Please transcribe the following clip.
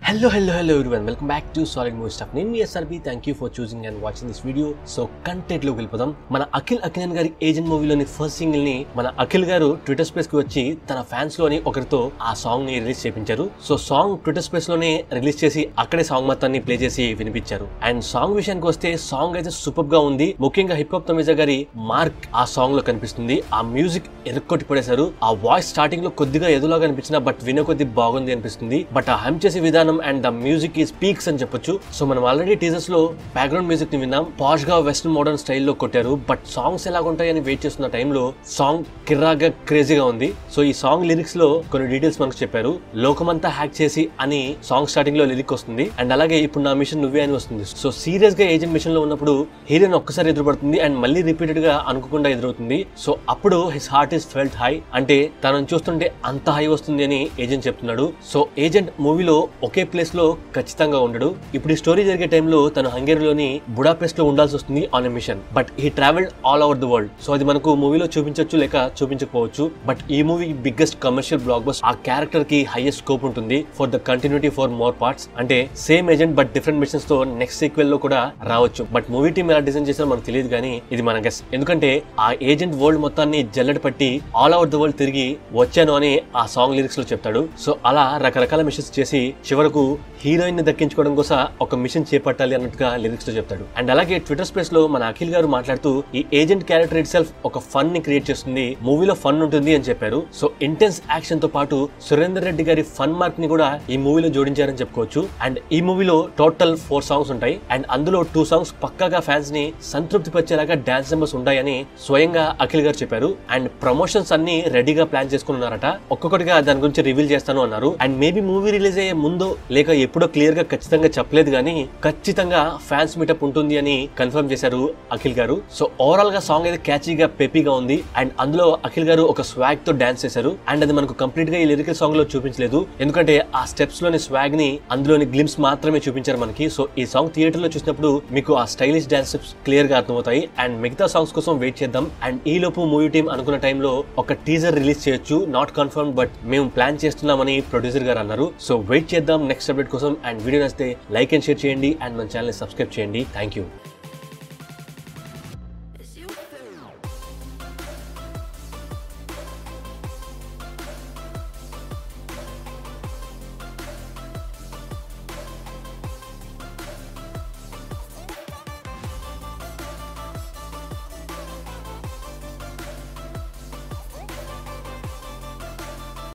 hello hello hello everyone welcome back to solid movie stuff నేను మీ SRB thank you for choosing and watching this video so content లోకి వెళ్ళిపోదాం మన అఖిల్ అఖిలన్ గారి agent మూవీలోని first single ని మన అఖిల్ గారు ట్విట్టర్ స్పేస్ కి వచ్చి తన ఫ్యాన్స్ లోని ఒకరితో ఆ సాంగ్ ని రిలీజ్ చేయించారు సో సాంగ్ ట్విట్టర్ స్పేస్ లోనే రిలీజ్ చేసి అక్కడే సాంగ్ మొత్తాన్ని ప్లే చేసి వినిపించారు అండ్ సాంగ్ విషయానికి వస్తే సాంగ్ అయితే సూపర్ గా ఉంది ముఖ్యంగా హిప్ హాప్ తమిజా గారి మార్క్ ఆ సాంగ్ లో కనిపిస్తుంది ఆ మ్యూజిక్ ఎరుక్కొట్టి పడేశారు ఆ వాయిస్ స్టార్టింగ్ లో కొద్దిగా ఎదులాగా అనిపించిన బట్ వినే కొద్ది బాగుంది అనిపిస్తుంది బట్ ఆ హమ్ చేసే విధానం అండ్ ద మ్యూజిక్ ఈ స్పీక్స్ అని చెప్పొచ్చు సో మనం ఆల్రెడీ టీజర్స్ లో బ్యాక్గ్రౌండ్ మ్యూజిక్ ని విన్నాం పాష్ గా వెస్టర్న్ మోడర్న్ స్టైల్లో కొట్టారు బట్ సాంగ్స్ ఎలా ఉంటాయని వెయిట్ చేస్తున్న టైంలో సాంగ్ కిర్రాగా క్రేజీగా ఉంది సో ఈ సాంగ్ లిరిక్స్ లో కొన్ని డీటెయిల్స్ మనకు చెప్పారు లోకమంతా హ్యాక్ చేసి అని సాంగ్ స్టార్టింగ్ లో లిరిక్ వస్తుంది అండ్ అలాగే ఇప్పుడు నా మిషన్ నువ్వే అని వస్తుంది సో సీరియస్ గా ఏజెంట్ మిషన్ లో ఉన్నప్పుడు హీరోయిన్ ఒక్కసారి ఎదురుపడుతుంది అండ్ మళ్ళీ రిపీటెడ్ గా అనుకోకుండా ఎదురవుతుంది సో అప్పుడు his heart is felt high అంటే తనను చూస్తుంటే అంత హై వస్తుంది అని ఏజెంట్ చెప్తున్నాడు సో ఏజెంట్ మూవీలో ఒకే ప్లేస్ లో ఖచ్చితంగా ఉండడు ఇప్పుడు ఈ స్టోరీ జరిగే టైంలో తను హంగేరీలోని బుడాపెస్ట్ లో ఉండాల్సి వస్తుంది ఆన్ ఎ మిషన్ బట్ ఈ travelled all over the world so అది మనకు మూవీలో చూపించవచ్చు లేక చూపించకపోవచ్చు బట్ ఈ movie biggest commercial blockbuster ఆ క్యారెక్టర్ కి హైయెస్ట్ స్కోప్ ఉంటుంది for the continuity for more parts అంటే same agent but different missions తో నెక్స్ట్ సీక్వెల్ లో కూడా రావచ్చు బట్ మూవీ టీమ్ ఎలా డిజైన్ చేసారో మనకు తెలియదు కానీ ఇది మన గెస్ ఎందుకంటే ఆ ఏజెంట్ వరల్డ్ మొత్తాన్ని జల్లెడ పట్టి ఆల్ ఓవర్ ద వరల్డ్ తిరిగి వచ్చాను అని ఆ సాంగ్ లిరిక్స్ లో చెప్తాడు సో అలా రకరకాల మిషన్స్ చేసి చివరకు హీరోయిన్ ని దక్కించుకోవడం కోసం ఒక మిషన్ చేపట్టాలి అన్నట్టుగా లిరిక్స్ లో చెప్తాడు అండ్ అలాగే ట్విట్టర్ స్పేస్ లో మన అఖిల్ గారు మాట్లాడుతూ ఈ ఏజెంట్ క్యారెక్టర్ ఇట్ సెల్ఫ్ ఒక ఫన్ ని క్రియేట్ చేస్తుంది మూవీలో ఫన్ ఉంటుంది అని చెప్పారు సో ఇంటెన్స్ యాక్షన్ తో పాటు సురేందర్ రెడ్డి గారి ఫన్ మార్క్ ని కూడా ఈ మూవీలో జోడించారని చెప్పుకోవచ్చు అండ్ ఈ మూవీలో టోటల్ ఫోర్ సాంగ్స్ ఉంటాయి అండ్ అందులో టూ సాంగ్స్ పక్కాగా ఫ్యాన్స్ ని సంతృప్తి పరిచేలాగా డాన్స్ నెంబర్స్ ఉంటాయని స్వయంగా అఖిల్ గారు చెప్పారు అండ్ ప్రమోషన్స్ అన్ని రెడీగా ప్లాన్ చేసుకున్నారట ఒక్కొక్కటిగా దాని గురించి రివీల్ చేస్తాను అన్నారు అండ్ మేబీ మూవీ రిలీజ్ అయ్యే ముందు లేక ఎప్పుడో క్లియర్ గా ఖచ్చితంగా చెప్పలేదు కానీ ఖచ్చితంగా ఫ్యాన్స్ మీటప్ ఉంటుంది అని కన్ఫర్మ్ చేశారు అఖిల్ గారు సో ఓవరాల్ గా సాంగ్ అయితే క్యాచీగా పెపీగా ఉంది అండ్ అందులో అఖిల్ గారు ఒక స్వాగ్ తో డాన్స్ చేశారు అండ్ అది మనకు కంప్లీట్ గా ఈ లిరికల్ సాంగ్ లో చూపించలేదు ఎందుకంటే ఆ స్టెప్స్ లోని స్వాగ్ ని అందులోని గ్లిమ్స్ మాత్రమే చూపించారు మనకి సో ఈ సాంగ్ థియేటర్ లో చూసినప్పుడు మీకు ఆ స్టైలిష్ డాన్స్ స్టెప్స్ క్లియర్ గా అర్థమవుతాయి అండ్ మిగతా సాంగ్స్ కోసం వెయిట్ చేద్దాం అండ్ ఈ లోపు మూవీ టీం అనుకున్న టైంలో ఒక టీజర్ రిలీజ్ చేయొచ్చు నాట్ కన్ఫర్మ్ బట్ మేము ప్లాన్ చేస్తున్నామని ప్రొడ్యూసర్ గారు అన్నారు సో వెయిట్ చేద్దాం నెక్స్ట్ అప్డేట్ కోసం అండ్ వీడియో నచ్చితే లైక్ అండ్ షేర్ చేయండి అండ్ మన ఛానల్ సబ్స్క్రైబ్ చేయండి థ్యాంక్ యూ